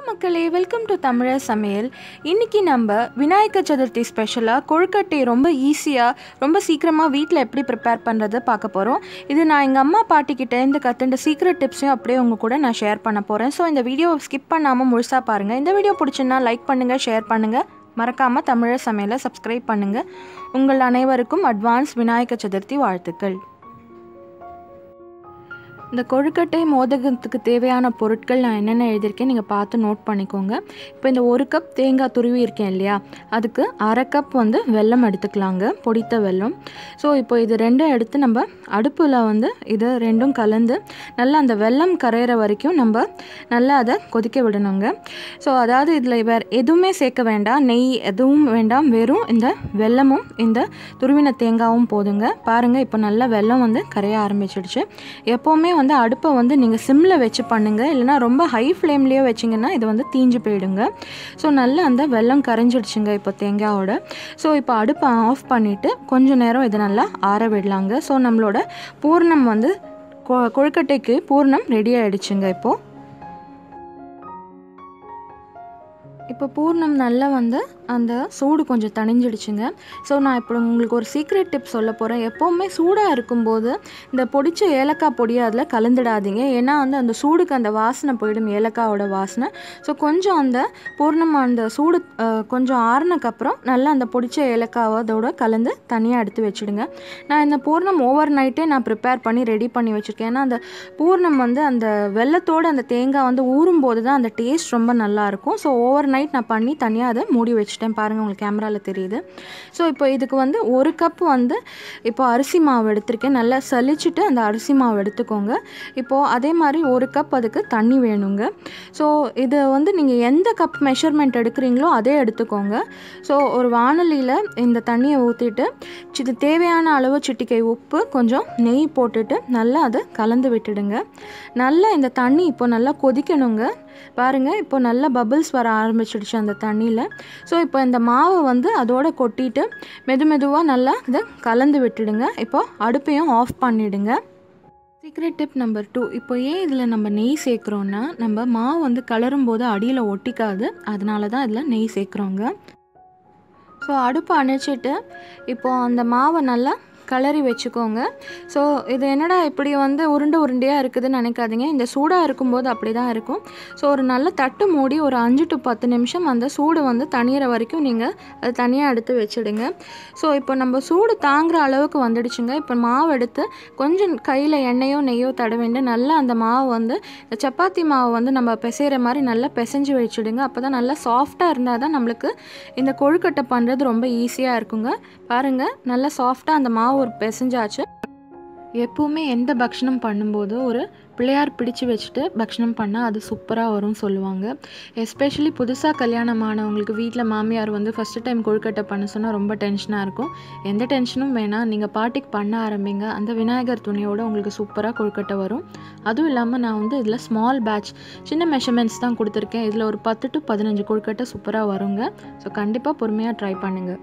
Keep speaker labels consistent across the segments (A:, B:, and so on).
A: மக்களே welcome to தமிழர் சமையல் இன்றைக்கி நம்ம விநாயகர் சதுர்த்தி ஸ்பெஷலாக கொழுக்கட்டை ரொம்ப ஈஸியாக ரொம்ப சீக்கிரமாக வீட்டில் எப்படி ப்ரிப்பேர் பண்ணுறது பார்க்க போகிறோம் இது நான் எங்கள் அம்மா பாட்டிக்கிட்ட இருந்து கற்றுண்ட சீக்ரெட் டிப்ஸையும் அப்படியே உங்கள் கூட நான் ஷேர் பண்ண போகிறேன் ஸோ இந்த வீடியோவை ஸ்கிப் பண்ணாமல் முழுசாக பாருங்கள் இந்த வீடியோ பிடிச்சுன்னா லைக் பண்ணுங்கள் ஷேர் பண்ணுங்கள் மறக்காமல் தமிழர் சமையலை சப்ஸ்கிரைப் பண்ணுங்கள் உங்கள் அனைவருக்கும் அட்வான்ஸ் விநாயகர் சதுர்த்தி வாழ்த்துக்கள் இந்த கொழுக்கட்டை மோதகத்துக்கு தேவையான பொருட்கள் நான் என்னென்ன எழுதியிருக்கேன் நீங்கள் பார்த்து நோட் பண்ணிக்கோங்க இப்போ இந்த ஒரு கப் தேங்காய் துருவி இருக்கேன் இல்லையா அதுக்கு அரை கப் வந்து வெல்லம் எடுத்துக்கலாங்க பொடித்த வெல்லம் ஸோ இப்போ இது ரெண்டும் எடுத்து நம்ம அடுப்பில் வந்து இது ரெண்டும் கலந்து நல்லா அந்த வெல்லம் கரையிற வரைக்கும் நம்ம நல்லா அதை கொதிக்க விடணுங்க ஸோ அதாவது இதில் வேறு எதுவுமே சேர்க்க வேண்டாம் நெய் எதுவும் வேண்டாம் வெறும் இந்த வெல்லமும் இந்த துருவின தேங்காயும் போதுங்க பாருங்கள் இப்போ நல்லா வெல்லம் வந்து கரைய ஆரம்பிச்சிடுச்சு எப்போவுமே வந்து அடுப்பை வந்து நீங்கள் சிம்மில் வச்சு பண்ணுங்கள் இல்லைனா ரொம்ப ஹை ஃப்ளேம்லேயே வச்சிங்கன்னா இது வந்து தீஞ்சு போயிடுங்க ஸோ நல்லா அந்த வெல்லம் கரைஞ்சிடுச்சுங்க இப்போ தேங்காயோட ஸோ இப்போ அடுப்பை ஆஃப் பண்ணிவிட்டு கொஞ்ச நேரம் இதை நல்லா ஆற விடலாங்க ஸோ நம்மளோட பூர்ணம் வந்து கொ கொழுக்கட்டைக்கு பூர்ணம் ரெடி ஆகிடுச்சுங்க இப்போது இப்போ பூர்ணம் நல்லா வந்து அந்த சூடு கொஞ்சம் தணிஞ்சிடுச்சுங்க ஸோ நான் இப்போ உங்களுக்கு ஒரு சீக்ரெட் டிப் சொல்ல போகிறேன் எப்போவுமே சூடாக இருக்கும்போது இந்த பொடிச்ச ஏலக்காய் பொடியை அதில் கலந்துடாதீங்க ஏன்னா வந்து அந்த சூடுக்கு அந்த வாசனை போயிடும் ஏலக்காயோட வாசனை ஸோ கொஞ்சம் அந்த பூர்ணம் அந்த சூடு கொஞ்சம் ஆறுனக்கப்புறம் நல்லா அந்த பொடிச்ச ஏலக்காவை அதோட கலந்து தனியாக எடுத்து வச்சுடுங்க நான் இந்த பூர்ணம் ஓவர் நைட்டே நான் ப்ரிப்பேர் பண்ணி ரெடி பண்ணி வச்சுருக்கேன் ஏன்னா அந்த பூர்ணம் வந்து அந்த வெள்ளத்தோடு அந்த தேங்காய் வந்து ஊறும்போது தான் அந்த டேஸ்ட் ரொம்ப நல்லாயிருக்கும் ஸோ ஓவர் நைட் நான் பண்ணி தனியாக அதை மூடி வச்சுட்டேன் பாருங்கள் உங்களுக்கு கேமராவில் தெரியுது ஸோ இப்போ இதுக்கு வந்து ஒரு கப் வந்து இப்போ அரிசி மாவு எடுத்திருக்கேன் நல்லா சலிச்சுட்டு அந்த அரிசி மாவு எடுத்துக்கோங்க இப்போது அதே மாதிரி ஒரு கப் அதுக்கு தண்ணி வேணுங்க ஸோ இது வந்து நீங்கள் எந்த கப் மெஷர்மெண்ட் எடுக்கிறீங்களோ அதே எடுத்துக்கோங்க ஸோ ஒரு வானொலியில் இந்த தண்ணியை ஊற்றிட்டு இது தேவையான அளவு சிட்டிக்கை உப்பு கொஞ்சம் நெய் போட்டுட்டு நல்லா அதை கலந்து விட்டுடுங்க நல்லா இந்த தண்ணி இப்போ நல்லா கொதிக்கணுங்க பாருங்கள் இப்போ நல்லா பபிள்ஸ் வர ஆரம்பிச்சிடுச்சு அந்த தண்ணியில் ஸோ இப்போ இந்த மாவை வந்து அதோட கொட்டிட்டு மெது மெதுவாக நல்லா இதை கலந்து விட்டுடுங்க இப்போ அடுப்பையும் ஆஃப் பண்ணிவிடுங்க சீக்ரெட் டிப் நம்பர் டூ இப்போ ஏன் இதில் நம்ம நெய் சேர்க்குறோன்னா நம்ம மாவு வந்து கலரும் போது அடியில் ஒட்டிக்காது அதனால தான் இதில் நெய் சேர்க்குறோங்க ஸோ அடுப்பை அணைச்சிட்டு இப்போது அந்த மாவை நல்லா கலரி வச்சுக்கோங்க ஸோ இது என்னடா இப்படி வந்து உருண்டை உருண்டையாக இருக்குதுன்னு நினைக்காதீங்க இந்த சூடாக இருக்கும்போது அப்படி தான் இருக்கும் ஸோ ஒரு நல்ல தட்டு மூடி ஒரு அஞ்சு டு பத்து நிமிஷம் அந்த சூடு வந்து தனியிற வரைக்கும் நீங்கள் அது தனியாக எடுத்து வச்சுடுங்க ஸோ இப்போ நம்ம சூடு தாங்குற அளவுக்கு வந்துடுச்சுங்க இப்போ மாவு எடுத்து கொஞ்சம் கையில் எண்ணெயோ நெய்யோ தடவிண்டு நல்லா அந்த மாவு வந்து இந்த சப்பாத்தி மாவு வந்து நம்ம பிசைகிற மாதிரி நல்லா பிசைஞ்சு வச்சுடுங்க அப்போ தான் நல்லா சாஃப்டாக இருந்தால் தான் நம்மளுக்கு இந்த கொழுக்கட்டை பண்ணுறது ரொம்ப ஈஸியாக இருக்குங்க பாருங்கள் நல்லா சாஃப்டாக அந்த மாவு ஒரு பிசைஞ்சாச்சு எப்போவுமே எந்த பக்ஷணம் பண்ணும்போது ஒரு பிள்ளையார் பிடிச்சு வச்சுட்டு பக்ஷணம் பண்ணால் அது சூப்பராக வரும்னு சொல்லுவாங்க எஸ்பெஷலி புதுசாக கல்யாணம் ஆனவங்களுக்கு வீட்டில் மாமியார் வந்து ஃபஸ்ட்டு டைம் கொழுக்கட்டை பண்ண சொன்னால் ரொம்ப டென்ஷனாக இருக்கும் எந்த டென்ஷனும் வேணாம் நீங்கள் பாட்டிக்கு பண்ண ஆரம்பிங்க அந்த விநாயகர் துணியோட உங்களுக்கு சூப்பராக கொழுக்கட்டை வரும் அதுவும் இல்லாமல் நான் வந்து இதில் ஸ்மால் பேட்ச் சின்ன மெஷர்மெண்ட்ஸ் தான் கொடுத்துருக்கேன் இதில் ஒரு பத்து டு பதினஞ்சு கொழுக்கட்டை சூப்பராக வருங்க ஸோ கண்டிப்பாக பொறுமையாக ட்ரை பண்ணுங்கள்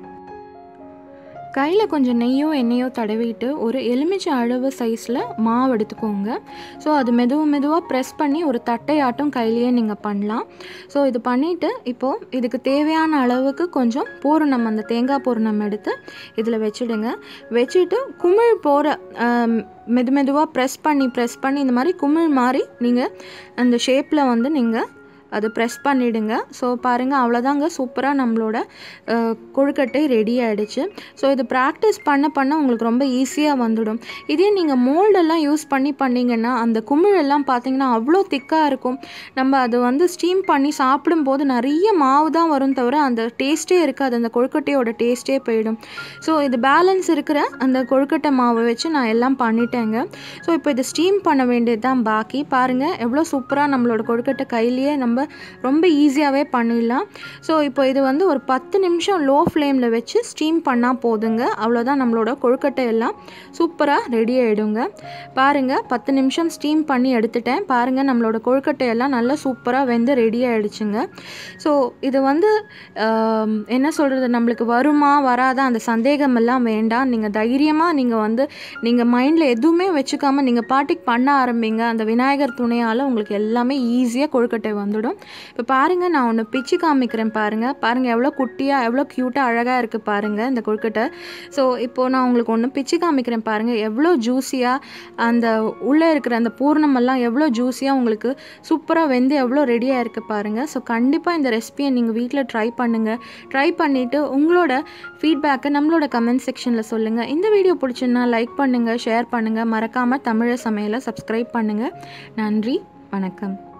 A: கையில் கொஞ்சம் நெய்யோ எண்ணெயோ தடவிட்டு ஒரு எலுமிச்சை அளவு சைஸில் மாவு எடுத்துக்கோங்க ஸோ அது மெதுவாக மெதுவாக ப்ரெஸ் பண்ணி ஒரு தட்டையாட்டம் கையிலேயே நீங்கள் பண்ணலாம் ஸோ இது பண்ணிவிட்டு இப்போது இதுக்கு தேவையான அளவுக்கு கொஞ்சம் பூரணம் அந்த தேங்காய் பூரணம் எடுத்து இதில் வச்சுடுங்க வச்சுட்டு குமிழ் போகிற மெது மெதுவாக ப்ரெஸ் பண்ணி ப்ரெஸ் பண்ணி இந்த மாதிரி குமிழ் மாதிரி நீங்கள் அந்த ஷேப்பில் வந்து நீங்கள் அது ப்ரெஸ் பண்ணிவிடுங்க ஸோ பாருங்கள் அவ்வளோதாங்க சூப்பராக நம்மளோட கொழுக்கட்டை ரெடி ஆகிடுச்சு ஸோ இது ப்ராக்டிஸ் பண்ண பண்ண உங்களுக்கு ரொம்ப ஈஸியாக வந்துடும் இதே நீங்கள் மோல்டெல்லாம் யூஸ் பண்ணி பண்ணிங்கன்னா அந்த குமிழெல்லாம் பார்த்தீங்கன்னா அவ்வளோ திக்காக இருக்கும் நம்ம அது வந்து ஸ்டீம் பண்ணி சாப்பிடும்போது நிறைய மாவு தான் வரும் தவிர அந்த டேஸ்ட்டே இருக்காது அந்த கொழுக்கட்டையோட டேஸ்ட்டே போயிடும் ஸோ இது பேலன்ஸ் இருக்கிற அந்த கொழுக்கட்டை மாவை வச்சு நான் எல்லாம் பண்ணிட்டேங்க ஸோ இப்போ இது ஸ்டீம் பண்ண வேண்டியது தான் பாக்கி பாருங்கள் எவ்வளோ சூப்பராக நம்மளோட கொழுக்கட்டை கையிலேயே நம்ம ரொம்ப ஈஸியாகவே பண்ணிடலாம் ஸோ இப்போ இது வந்து ஒரு பத்து நிமிஷம் லோ ஃப்ளேமில் வச்சு ஸ்டீம் பண்ணால் போதுங்க அவ்வளோதான் நம்மளோட கொழுக்கட்டை எல்லாம் சூப்பராக ரெடி ஆகிடுங்க பாருங்கள் பத்து நிமிஷம் ஸ்டீம் பண்ணி எடுத்துட்டேன் பாருங்கள் நம்மளோட கொழுக்கட்டை எல்லாம் நல்லா சூப்பராக வெந்து ரெடி ஆகிடுச்சுங்க ஸோ இது வந்து என்ன சொல்கிறது நம்மளுக்கு வருமா வராதா அந்த சந்தேகம் எல்லாம் வேண்டாம் நீங்கள் தைரியமாக நீங்கள் வந்து நீங்கள் மைண்டில் எதுவுமே வச்சுக்காமல் நீங்கள் பாட்டிக்கு பண்ண ஆரம்பிங்க அந்த விநாயகர் துணையால் உங்களுக்கு எல்லாமே ஈஸியாக கொழுக்கட்டை வந்துடும் வரும் இப்போ பாருங்கள் நான் ஒன்று பிச்சு காமிக்கிறேன் பாருங்கள் பாருங்கள் எவ்வளோ குட்டியாக எவ்வளோ க்யூட்டாக அழகாக இருக்குது பாருங்கள் இந்த கொழுக்கட்டை ஸோ இப்போது நான் உங்களுக்கு ஒன்று பிச்சு காமிக்கிறேன் பாருங்கள் எவ்வளோ ஜூஸியாக அந்த உள்ளே இருக்கிற அந்த பூர்ணமெல்லாம் எவ்வளோ ஜூஸியாக உங்களுக்கு சூப்பராக வெந்து எவ்வளோ ரெடியாக இருக்குது பாருங்கள் ஸோ கண்டிப்பாக இந்த ரெசிபியை நீங்கள் வீட்டில் ட்ரை பண்ணுங்கள் ட்ரை பண்ணிவிட்டு உங்களோட ஃபீட்பேக்கை நம்மளோட கமெண்ட் செக்ஷனில் சொல்லுங்கள் இந்த வீடியோ பிடிச்சுன்னா லைக் பண்ணுங்கள் ஷேர் பண்ணுங்கள் மறக்காமல் தமிழ சமையலை சப்ஸ்கிரைப் பண்ணுங்கள் நன்றி வணக்கம்